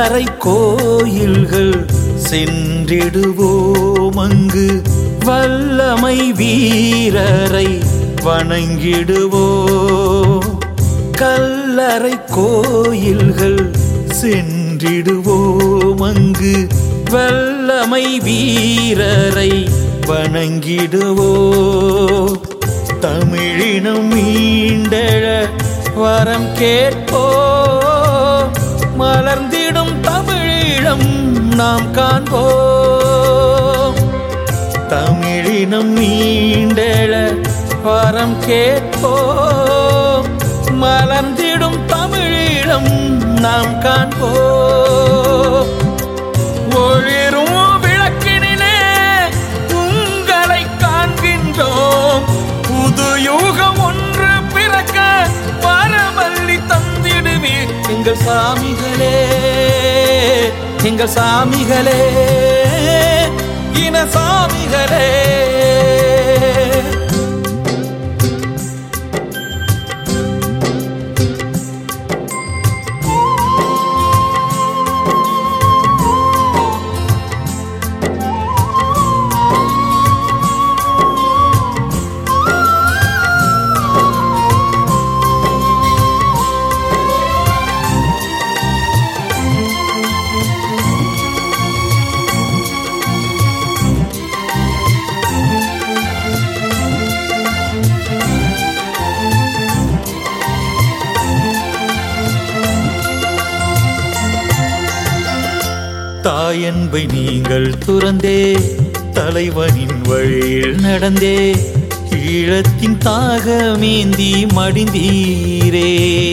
கல்லறை கோயில்கள் சென்றிடுவோம் அங்கு வல்லமை வீரரை வணங்கிடுவோம் கல்லறை கோயில்கள் சென்றிடுவோம் அங்கு வல்லமை வீரரை வணங்கிடுவோம் தமிழினம் மீண்டெழ வரம் கேட்போ மலர்ந்திடும் தமிழீழம் நாம் காண்போம் தமிழினம் மீண்டெழ வரம் கேட்போம் மலர்ந்திடும் தமிழீழம் நாம் காண்போம் ஒளிரும் விளக்கினிலே உங்களை காண்கின்றோம் புது யுகம் ஒன்று பிறக்க வரமல்லி தந்திடுவீர் எங்கள் சாமிகளே எங்கள் சாமிகளே இன சாமிகளே தாயன்பை நீங்கள் துறந்தே தலைவனின் வழியில் நடந்தே ஈழத்தின் தாகமேந்தி மடிந்தீரே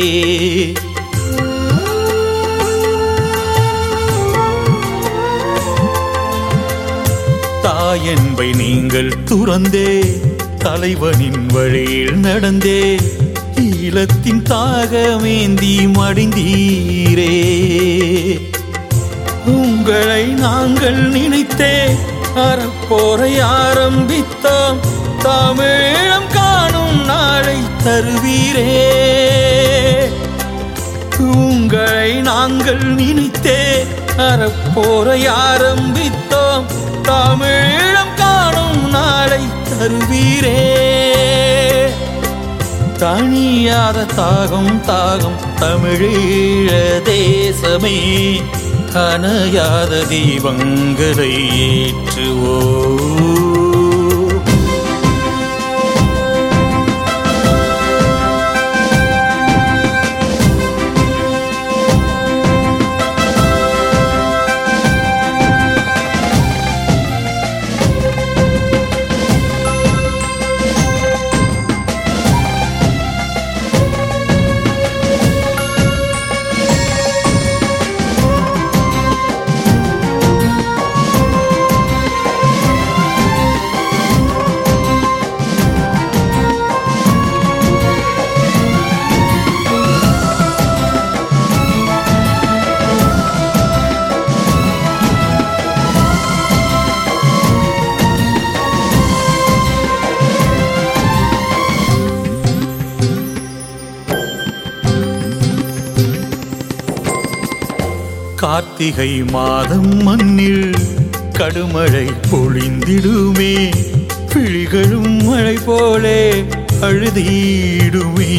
தாயன்பை நீங்கள் துறந்தே தலைவனின் வழியில் நடந்தே ஈழத்தின் தாகமேந்தி மடிந்தீரே உங்களை நாங்கள் நினைத்தே அறப்போரை ஆரம்பித்தோம் தமிழம் காணும் நாளை தருவீரே உங்களை நாங்கள் நினைத்தே அறப்போரை ஆரம்பித்தோம் தமிழம் காணும் நாளை தருவீரே தனியாத தாகம் தாகம் தமிழீழ தேசமே அணையாத தீபங்களை ஏற்றுவோ கார்த்திகை மாதம் மண்ணில் கடுமழை பொழிந்திடுமே பிழிகளும் மழை போலே அழுதிடுமே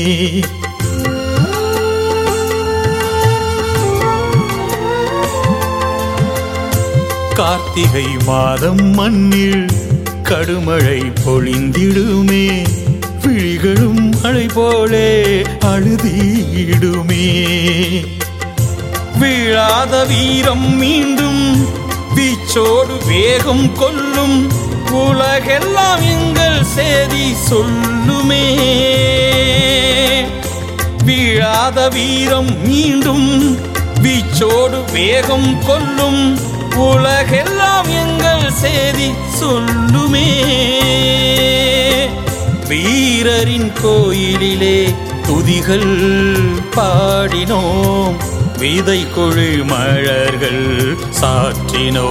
கார்த்திகை மாதம் மண்ணில் கடுமழை பொழிந்திடுமே விழிகளும் மழை போலே அழுதிடுமே வீழாத வீரம் மீண்டும் வீச்சோடு வேகம் கொல்லும் உலகெல்லாம் எங்கள் செய்தி சொல்லுமே வீழாத வீரம் மீண்டும் வீச்சோடு வேகம் கொல்லும் உலகெல்லாம் எங்கள் செய்தி சொல்லுமே வீரரின் கோயிலிலே துதிகள் பாடினோம் விதை கொழு மலர்கள் சாற்றினோ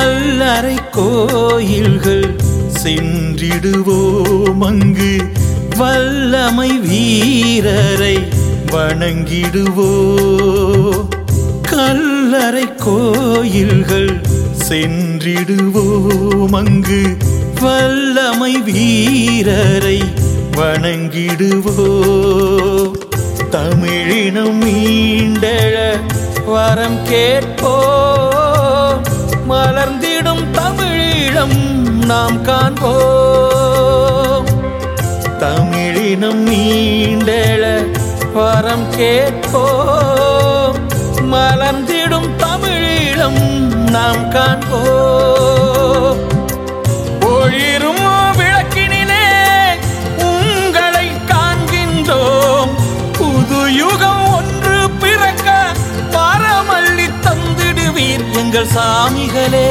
கல்லறை கோயில்கள் சென்றிடுவோம் அங்கு வல்லமை வீரரை வணங்கிடுவோ கல்லறை கோயில்கள் சென்றிடுவோம் அங்கு வல்லமை வீரரை வணங்கிடுவோ தமிழினம் மீண்டெழ வரம் கேட்போ மலர்ந்திடும் தமிழீழம் நாம் காண்போம் தமிழினம் மீண்டெழ வரம் கேட்போம் மலர்ந்திடும் தமிழீழம் நாம் காண்போம் ஒளிரும் விளக்கினிலே உங்களை காண்கின்றோம் புது யுகம் ஒன்று பிறக்க பரமல்லி தந்திடுவீர் எங்கள் சாமிகளே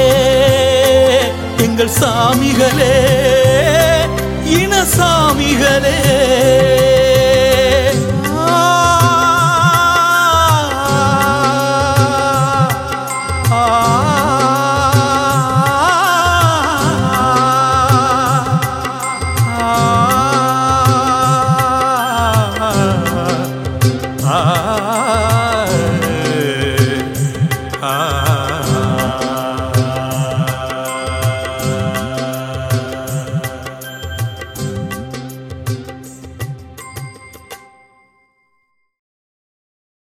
எங்கள் சாமிகளே இன சாமிகளே